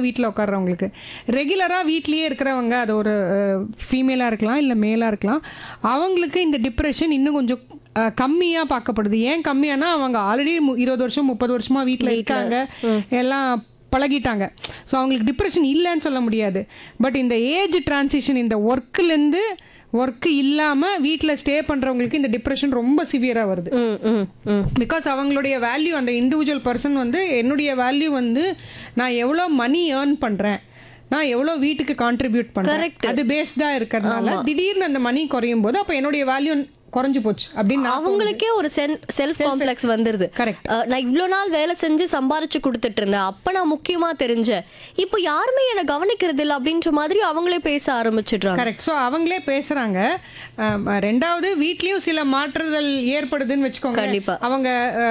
வீட்டில் உட்கார்றவங்களுக்கு ரெகுலராக வீட்லேயே இருக்கிறவங்க அது ஒரு ஃபீமேலாக இருக்கலாம் இல்லை மேலாக இருக்கலாம் அவங்களுக்கு இந்த டிப்ரெஷன் இன்னும் கொஞ்சம் கம்மியாக பார்க்கப்படுது ஏன் கம்மியானா அவங்க ஆல்ரெடி இருபது வருஷம் முப்பது வருஷமா வீட்டில் இருக்காங்க எல்லாம் பழகிட்டாங்க ஸோ அவங்களுக்கு டிப்ரெஷன் இல்லைன்னு சொல்ல முடியாது பட் இந்த ஏஜ் டிரான்சிஷன் இந்த ஒர்க்குலேருந்து ஒர்க்கு இல்லாமல் வீட்டில் ஸ்டே பண்ணுறவங்களுக்கு இந்த டிப்ரெஷன் ரொம்ப சிவியராக வருது ம் ம் ம் பிகாஸ் அவங்களுடைய வேல்யூ அந்த இண்டிவிஜுவல் பர்சன் வந்து என்னுடைய வேல்யூ வந்து நான் எவ்வளோ மணி ஏர்ன் பண்ணுறேன் நான் எவ்வளோ வீட்டுக்கு கான்ட்ரிபியூட் பண்ணுறேன் அது பேஸ்டாக இருக்கிறதுனால திடீர்னு அந்த மணி குறையும் போது அப்போ என்னுடைய வேல்யூ குறைஞ்சு போச்சு அப்படின்னு நான் அவங்களுக்கே ஒரு செல்ஃப் காம்ப்ளெக்ஸ் வந்துருது Correct. அஹ், நான் இவ்வளோ நாள் வேலை செஞ்சு சம்பாரிச்சு கொடுத்துட்டு இருந்தேன் அப்ப நான் முக்கியமா தெரிஞ்சேன் இப்போ யாருமே என்னை கவனிக்கிறது இல்லை அப்படின்ற மாதிரி அவங்களே பேச ஆரம்பிச்சிடுறாங்க கரெக்ட் ஸோ அவங்களே பேசுறாங்க அம், ரெண்டாவது வீட்லயும் சில மாற்றுதல் ஏற்படுதுன்னு வச்சுக்கோங்க கண்டிப்பா. அவங்க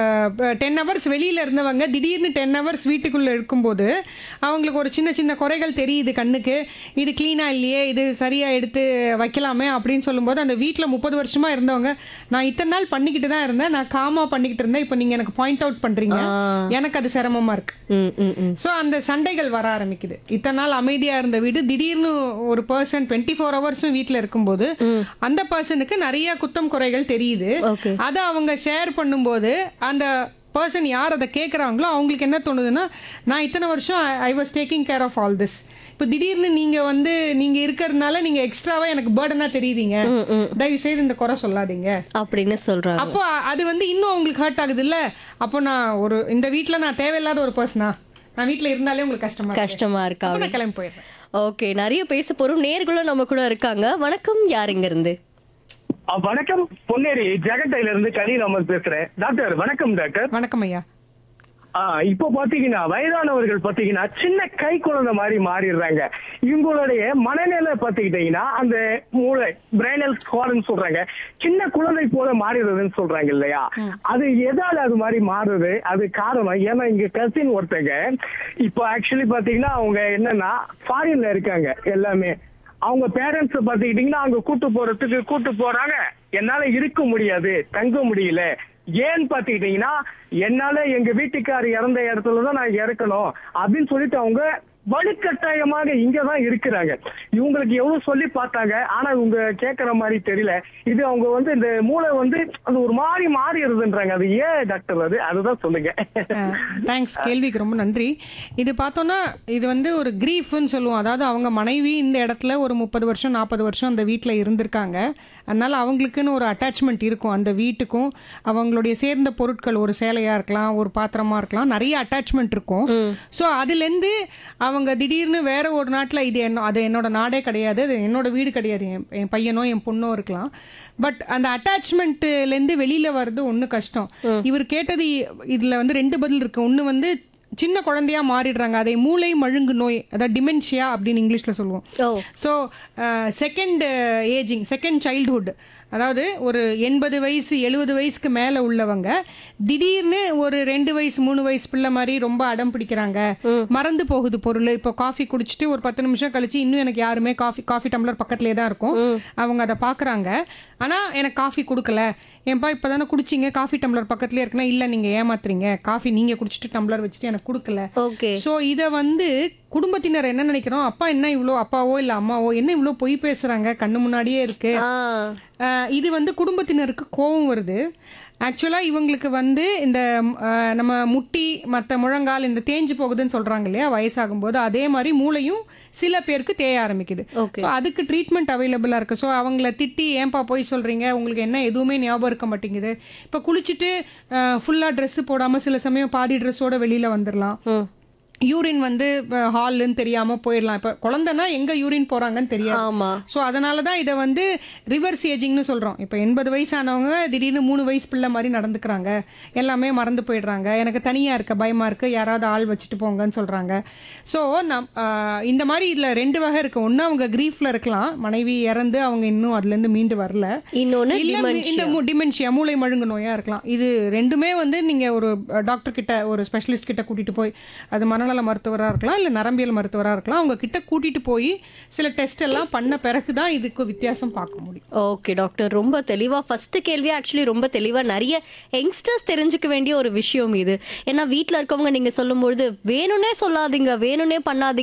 டென் ஹவர்ஸ் வெளியில இருந்தவங்க திடீர்னு டென் ஹவர்ஸ் வீட்டுக்குள்ள இருக்கும்போது அவங்களுக்கு ஒரு சின்ன சின்ன குறைகள் தெரியுது கண்ணுக்கு இது கிளீனா இல்லையே இது சரியா எடுத்து வைக்கலாமே அப்படின்னு சொல்லும்போது அந்த வீட்டில் முப்பது வருஷமா இருந்தவங்க நான் இத்தனை நாள் பண்ணிக்கிட்டு தான் இருந்தேன் நான் காமா பண்ணிக்கிட்டு இருந்தேன் இப்போ நீங்க எனக்கு பாயிண்ட் அவுட் பண்றீங்க எனக்கு அது சிரமமா இருக்கு ம் ம் ம் ஸோ அந்த சண்டைகள் வர ஆரம்பிக்குது இத்தனை நாள் அமைதியா இருந்த வீடு திடீர்னு ஒரு பர்சன் டுவெண்ட்டி ஃபோர் ஹவர்ஸும் வீட்டில் இருக்கும்போது அந்த பர்சனுக்கு நிறைய குத்தம் குறைகள் தெரியுது ஓகே அதை அவங்க ஷேர் பண்ணும்போது அந்த பர்சன் யார் அதை கேட்குறாங்களோ அவங்களுக்கு என்ன தோணுதுன்னா நான் இத்தனை வருஷம் I was taking care of all this இப்போ திடீர்னு நீங்க வந்து நீங்க இருக்கிறதுனால நீங்க எக்ஸ்ட்ராவா எனக்கு பேர்டனா தெரியுறீங்க தயவு செய்து இந்த குறை சொல்லாதீங்க அப்படின்னு சொல்றாங்க அப்போ அது வந்து இன்னும் அவங்களுக்கு ஹர்ட் ஆகுது இல்ல அப்போ நான் ஒரு இந்த வீட்ல நான் தேவையில்லாத ஒரு பர்சனா நான் வீட்ல இருந்தாலே உங்களுக்கு கஷ்டமா இருக்கு. கஷ்டமா இருக்கா அப்போ நான் கிளம்பி போயிடுறேன் ஓகே நிறைய பேச போறோம் நேர்களும் நம்ம கூட இருக்காங்க வணக்கம் யார் இங்க இருந்து ஆ, வணக்கம் பொன்னேரி ஜெகட்டையில இருந்து கலீல் அமர் பேசுறேன் டாக்டர் வணக்கம் டாக்டர் வணக்கம் ஐயா ஆ, இப்போ பாத்தீங்கன்னா வயதானவர்கள் பாத்தீங்கன்னா சின்ன கை குழந்தை மாதிரி மாறிடுறாங்க இவங்களுடைய மனநிலை பாத்துக்கிட்டீங்கன்னா அந்த மூளை பிரைனல் ஸ்குவாட்னு சொல்றாங்க சின்ன குழந்தை போல மாறிடுறதுன்னு சொல்றாங்க இல்லையா அது எதால அது மாதிரி மாறுது அது காரணம் ஏன்னா இங்க கசின் ஒருத்தங்க இப்போ ஆக்சுவலி பாத்தீங்கன்னா அவங்க என்னன்னா ஃபாரின்ல இருக்காங்க எல்லாமே அவங்க பேரண்ட்ஸ் பாத்துக்கிட்டீங்கன்னா அங்க கூட்டு போறதுக்கு கூட்டு போறாங்க என்னால இருக்க முடியாது தங்க முடியல ஏன்னு பாத்துக்கிட்டீங்கன்னா என்னால எங்க வீட்டுக்கார் இறந்த இடத்துலதான் நான் இறக்கணும் அப்படின்னு சொல்லிட்டு அவங்க வலுக்கட்டாயமாக இங்கதான் இருக்கிறாங்க இவங்களுக்கு எவ்வளவு சொல்லி பார்த்தாங்க ஆனா இவங்க கேட்கற மாதிரி தெரியல இது அவங்க வந்து இந்த மூளை வந்து அது ஒரு மாதிரி மாறிடுதுன்றாங்க அது ஏன் டாக்டர் அது அதுதான் சொல்லுங்க தேங்க்ஸ் கேள்விக்கு ரொம்ப நன்றி இது பார்த்தோன்னா இது வந்து ஒரு கிரீஃப்னு சொல்லுவோம் அதாவது அவங்க மனைவி இந்த இடத்துல ஒரு முப்பது வருஷம் நாற்பது வருஷம் அந்த வீட்டில் இருந்திருக்காங்க அதனால அவங்களுக்குன்னு ஒரு அட்டாச்மெண்ட் இருக்கும் அந்த வீட்டுக்கும் அவங்களுடைய சேர்ந்த பொருட்கள் ஒரு சேலையா இருக்கலாம் ஒரு பாத்திரமா இருக்கலாம் நிறைய அட்டாச்மெண்ட் இருக்கும் ஸோ அதுலேருந்து அவங்க திடீர்னு வேற ஒரு நாட்டில் இது என்ன அது என்னோட நாடே கிடையாது அது என்னோட வீடு கிடையாது என் என் பையனோ என் பொண்ணோ இருக்கலாம் பட் அந்த அட்டாச்மெண்ட்லேருந்து வெளியில வர்றது ஒன்று கஷ்டம் இவர் கேட்டது இதில் வந்து ரெண்டு பதில் இருக்கு ஒன்று வந்து சின்ன குழந்தையா மாறிடுறாங்க அதை மூளை மழுங்கு நோய் அதாவது டிமென்ஷியா அப்படின்னு இங்கிலீஷில் சொல்லுவோம் oh so second ageing second childhood அதாவது ஒரு எண்பது வயசு எழுபது வயசுக்கு மேலே உள்ளவங்க திடீர்னு ஒரு ரெண்டு வயசு மூணு வயசு பிள்ளை மாதிரி ரொம்ப அடம் பிடிக்கிறாங்க மறந்து போகுது பொருள் இப்போ காஃபி குடிச்சிட்டு ஒரு பத்து நிமிஷம் கழிச்சு இன்னும் எனக்கு யாருமே காஃபி காஃபி டம்ளர் பக்கத்துலேயே தான் இருக்கும் அவங்க அதை பார்க்குறாங்க ஆனால் எனக்கு காஃபி கொடுக்கல ஏன்பா இப்போ தானே குடிச்சிங்க காஃபி டம்ளர் பக்கத்துலேயே இருக்குன்னா இல்லை நீங்கள் ஏமாத்துறீங்க காஃபி நீங்கள் குடிச்சிட்டு டம்ளர் வச்சுட்டு எனக்கு கொடுக்கல ஓகே ஸோ இதை வந்து குடும்பத்தினர் என்ன நினைக்கிறோம் அப்பா என்ன இவ்வளோ அப்பாவோ இல்லை அம்மாவோ என்ன இவ்வளோ பொய் பேசுறாங்க கண்ணு முன்னாடியே இருக்கு ஆ ஆஹ் இது வந்து குடும்பத்தினருக்கு கோபம் வருது ஆக்சுவலாக இவங்களுக்கு வந்து இந்த ஆஹ் நம்ம முட்டி மற்ற முழங்கால் இந்த தேஞ்சு போகுதுன்னு சொல்றாங்க இல்லையா வயசாகும்போது அதே மாதிரி மூளையும் சில பேருக்கு தேய ஆரம்பிக்குது Okay. ஸோ அதுக்கு ட்ரீட்மெண்ட் அவைலபிளாக இருக்குது ஸோ அவங்கள திட்டி ஏன்பா போய் சொல்கிறீங்க உங்களுக்கு என்ன எதுவுமே ஞாபகம் இருக்க மாட்டேங்குது இப்போ குளிச்சுட்டு ஃபுல்லாக ட்ரெஸ்ஸு போடாமல் சில சமயம் பாதி ட்ரெஸ்ஸோட வெளியில் வந்துடலாம் ம் யூரின் வந்து ஹால்னு தெரியாம போயிடலாம் இப்போ குழந்தைனா எங்க யூரின் போறாங்கன்னு தெரியாது ஆமா ஸோ அதனால தான் இதை வந்து ரிவர்ஸ் ஏஜிங்னு சொல்கிறோம் இப்போ எண்பது வயசானவங்க திடீர்னு மூணு வயசு பிள்ளை மாதிரி நடந்துக்கிறாங்க எல்லாமே மறந்து போயிடுறாங்க எனக்கு தனியாக இருக்க பயமாக இருக்குது யாராவது ஆள் வச்சுட்டு போங்கன்னு சொல்கிறாங்க ஸோ நம் ஆஹ் இந்த மாதிரி இதில் ரெண்டு வகை இருக்குது ஒன்று அவங்க க்ரீஃபில் இருக்கலாம் மனைவி இறந்து அவங்க இன்னும் அதுலேருந்து மீண்டு வரல இன்னொன்னு இல்ல dementia. இந்த டிமென்ஷியா மூளை மழுங்கு நோயா இருக்கலாம் இது ரெண்டுமே வந்து நீங்க ஒரு டாக்டர் கிட்ட ஒரு ஸ்பெஷலிஸ்ட் கிட்ட கூட்டிட்டு போய் அது மனநல மருத்துவரா இருக்கலாம் இல்ல நரம்பியல் மருத்துவரா இருக்கலாம் அவங்க கிட்ட கூட்டிட்டு போய் சில டெஸ்ட் எல்லாம் பண்ண பிறகுதான் இதுக்கு வித்தியாசம் பார்க்க முடியும் ஓகே டாக்டர் ரொம்ப தெளிவா ஃபர்ஸ்ட் கேள்வி ஆக்சுவலி ரொம்ப தெளிவா நிறைய யங்ஸ்டர்ஸ் தெரிஞ்சுக்க வேண்டிய ஒரு விஷயம் இது ஏன்னா வீட்ல இருக்கவங்க நீங்க சொல்லும்பொழுது வேணும்னே சொல்லாதீங்க வேணும்னே பண்ணாதீங்க